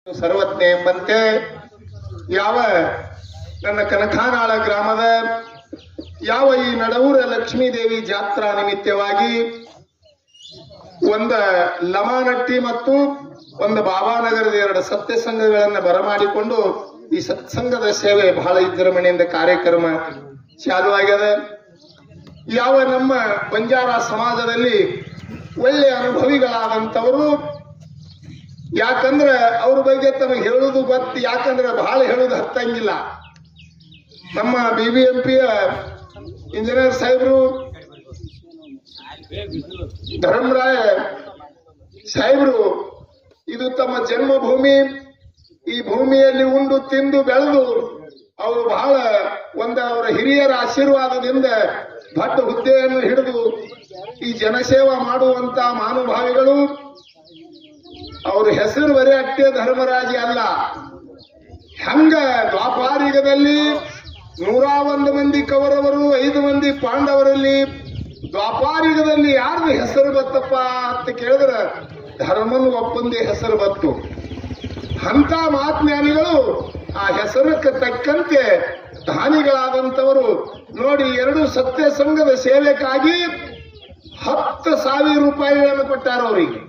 ಸರ್ವಜ್ಞ ಎಂಬಂತೆ ಯಾವ ನನ್ನ ಕನಕಾನಾಳ ಗ್ರಾಮದ ಯಾವ ಈ ನಡವೂರ ಲಕ್ಷ್ಮೀದೇವಿ ಜಾತ್ರಾ ನಿಮಿತ್ತವಾಗಿ ಒಂದ ಲಮಾನಟ್ಟಿ ಮತ್ತು ಒಂದು ಬಾಬಾನಗರದ ಎರಡು ಸತ್ಯ ಸಂಘಗಳನ್ನ ಬರಮಾಡಿಕೊಂಡು ಈ ಸತ್ಸಂಗದ ಸೇವೆ ಬಹಳ ವಿಜೃಂಭಣೆಯಿಂದ ಕಾರ್ಯಕ್ರಮ ಚಾಲು ಆಗ್ಯದ ಯಾವ ನಮ್ಮ ಬಂಜಾರ ಸಮಾಜದಲ್ಲಿ ಒಳ್ಳೆಯ ಅನುಭವಿಗಳಾದಂಥವರು ಯಾಕಂದ್ರೆ ಅವ್ರ ಬಗ್ಗೆ ತಮಗೆ ಹೇಳುದು ಗೊತ್ತು ಯಾಕಂದ್ರೆ ಬಹಳ ಹೇಳುದು ಹತ್ತಂಗಿಲ್ಲ ನಮ್ಮ ಬಿ ಬಿ ಎಂ ಪಿಯ ಇಂಜಿನಿಯರ್ ಸಾಹೇಬ್ರು ಧರ್ಮರಾಯ ಸಾಹೇಬ್ರು ಇದು ತಮ್ಮ ಜನ್ಮಭೂಮಿ ಈ ಭೂಮಿಯಲ್ಲಿ ಉಂಡು ತಿಂದು ಬೆಳೆದು ಅವರು ಬಹಳ ಒಂದು ಅವರ ಹಿರಿಯರ ಆಶೀರ್ವಾದದಿಂದ ದೊಡ್ಡ ಹುದ್ದೆಯನ್ನು ಹಿಡಿದು ಈ ಜನಸೇವಾ ಮಾಡುವಂತ ಮಹಾನುಭಾವಿಗಳು ಅವ್ರ ಹೆಸರು ಬರೀ ಅಟ್ಟೆ ಧರ್ಮರಾಜ ಅಲ್ಲ ಹಂಗ ದ್ವಾಪಾರಿಗದಲ್ಲಿ ನೂರ ಒಂದು ಮಂದಿ ಕೌರವರು ಐದು ಮಂದಿ ಪಾಂಡವರಲ್ಲಿ ದ್ವಾಪಾರಿಗದಲ್ಲಿ ಯಾರ್ದು ಹೆಸರು ಬತ್ತಪ್ಪ ಅಂತ ಕೇಳಿದ್ರ ಧರ್ಮನ್ ಒಪ್ಪಂದಿ ಹೆಸರು ಬತ್ತು ಅಂತ ಮಹಾತ್ಮ್ಯಾನಿಗಳು ಆ ಹೆಸರಕ್ಕೆ ತಕ್ಕಂತೆ ದಾನಿಗಳಾದಂತವರು ನೋಡಿ ಎರಡು ಸತ್ಯ ಸಂಘದ ಸೇವೆಗಾಗಿ ಹತ್ತು ಸಾವಿರ ರೂಪಾಯಿಗಳನ್ನು ಕೊಟ್ಟಾರ ಅವರಿಗೆ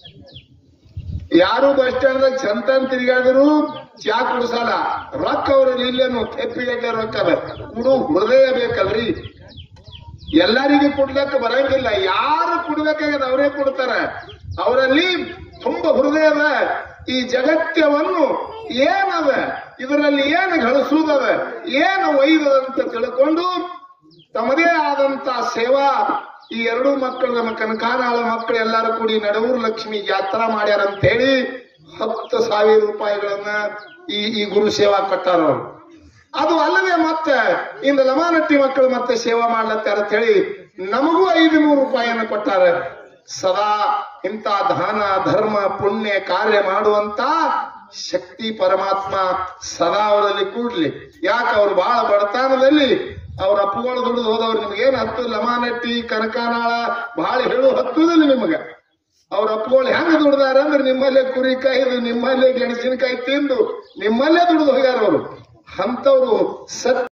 ಯಾರು ಬಸ್ ಸ್ಟ್ಯಾಂಡ್ ಚಂತನ್ ತಿರುಗಾಡಿದ್ರು ಚಾ ಕುಡಿಸಲ್ಲ ರೊಕ್ಕ ಅವ್ರಲ್ಲಿ ಇಲ್ಲೇನು ತೆಪ್ಪಿಗಟ್ಟೆ ರೊಕ್ಕ ಅದ ಕುಡು ಹೃದಯ ಬೇಕಲ್ರಿ ಎಲ್ಲರಿಗೂ ಕೊಡ್ಲಕ್ಕ ಬರಂಗಿಲ್ಲ ಯಾರು ಕೊಡ್ಬೇಕಾಗದ ಅವರೇ ಕೊಡ್ತಾರ ಅವರಲ್ಲಿ ತುಂಬ ಹೃದಯದ ಈ ಜಗತ್ಯವನ್ನು ಏನದ ಇದರಲ್ಲಿ ಏನು ಗಳಿಸುವುದದ ಏನು ಒಯ್ದದಂತ ತಿಳ್ಕೊಂಡು ತಮ್ಮದೇ ಆದಂತ ಸೇವಾ ಈ ಎರಡು ಮಕ್ಕಳು ನಮ್ಮ ಕನಕಾನಾಳ ಮಕ್ಕಳು ಎಲ್ಲರೂ ಕೂಡಿ ನಡವೂರು ಲಕ್ಷ್ಮಿ ಯಾತ್ರಾ ಮಾಡ್ಯಾರ ಅಂತ ಹೇಳಿ ಹತ್ತು ಸಾವಿರ ರೂಪಾಯಿಗಳನ್ನ ಈ ಈ ಗುರು ಸೇವಾ ಕೊಟ್ಟಾರ ಅವರು ಅದು ಅಲ್ಲದೆ ಮತ್ತೆ ಇಂದ ಲಮಾನಟ್ಟಿ ಮಕ್ಕಳು ಮತ್ತೆ ಸೇವಾ ಮಾಡ್ಲತ್ತಾರ ಅಂತ ಹೇಳಿ ನಮಗೂ ಐದು ನೂರು ರೂಪಾಯಿಯನ್ನು ಕೊಟ್ಟಾರ ಸದಾ ಇಂಥ ದಾನ ಧರ್ಮ ಪುಣ್ಯ ಕಾರ್ಯ ಮಾಡುವಂತ ಶಕ್ತಿ ಪರಮಾತ್ಮ ಸದಾ ಅವರಲ್ಲಿ ಕೂಡ್ಲಿ ಯಾಕೆ ಅವ್ರು ಬಹಳ ಬಡತನದಲ್ಲಿ ಅವ್ರ ಅಪ್ಪಗಳು ದುಡಿದು ಹೋದವ್ರು ನಿಮ್ಗೇನ್ ಹತ್ತು ಲಮಾನಟ್ಟಿ ಕನಕಾನಾಳ ಬಹಳ ಹೇಳು ಹತ್ತುದಿಲ್ಲ ನಿಮಗ ಅವ್ರ ಅಪ್ಪಗಳು ಹೆಂಗ್ ದುಡ್ದಾರ ಅಂದ್ರೆ ನಿಮ್ಮಲ್ಲೇ ಕುರಿ ಕಾಯ್ದು ನಿಮ್ಮಲ್ಲೇ ಗೆಣಸಿನಕಾಯಿ ತಿಂದು ನಿಮ್ಮಲ್ಲೇ ದುಡಿದು ಹೋಗ್ಯಾರ ಅವರು ಅಂತವ್ರು ಸತ್